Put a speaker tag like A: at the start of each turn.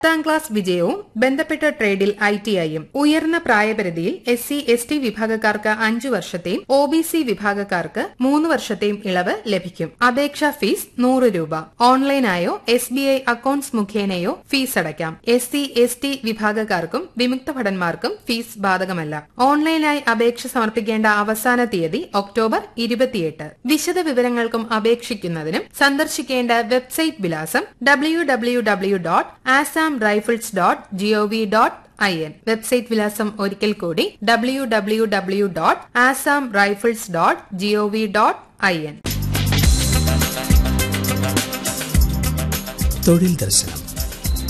A: പത്താം ക്ലാസ് വിജയവും ബന്ധപ്പെട്ട ട്രേഡിൽ ഐ ടി ഐയും ഉയർന്ന പ്രായപരിധിയിൽ എസ് സി എസ് ടി വിഭാഗക്കാർക്ക് അഞ്ചു വർഷത്തെയും ഒ ബി സി വിഭാഗക്കാർക്ക് മൂന്ന് വർഷത്തെയും ഇളവ് ലഭിക്കും അപേക്ഷാ ഫീസ് നൂറ് രൂപ ഓൺലൈനായോ എസ് ബി ഐ അക്കൌണ്ട്സ് മുഖേനയോ ഫീസ് അടയ്ക്കാം എസ് സി എസ് ടി വിഭാഗക്കാർക്കും വിമുക്ത ഭടന്മാർക്കും ഫീസ് ബാധകമല്ല ഓൺലൈനായി അപേക്ഷ സമർപ്പിക്കേണ്ട അവസാന തീയതി ഒക്ടോബർ ഇരുപത്തിയെട്ട് വിശദ വിവരങ്ങൾക്കും അപേക്ഷിക്കുന്നതിനും സന്ദർശിക്കേണ്ട വെബ്സൈറ്റ് വിലാസം W W W dot Assam Rifles dot G O V dot I N website വിലാസം ഒരിക്കൽ കൂടി W W W dot Assam Rifles dot G O V dot I N
B: തൊഴിൽ ദർശനം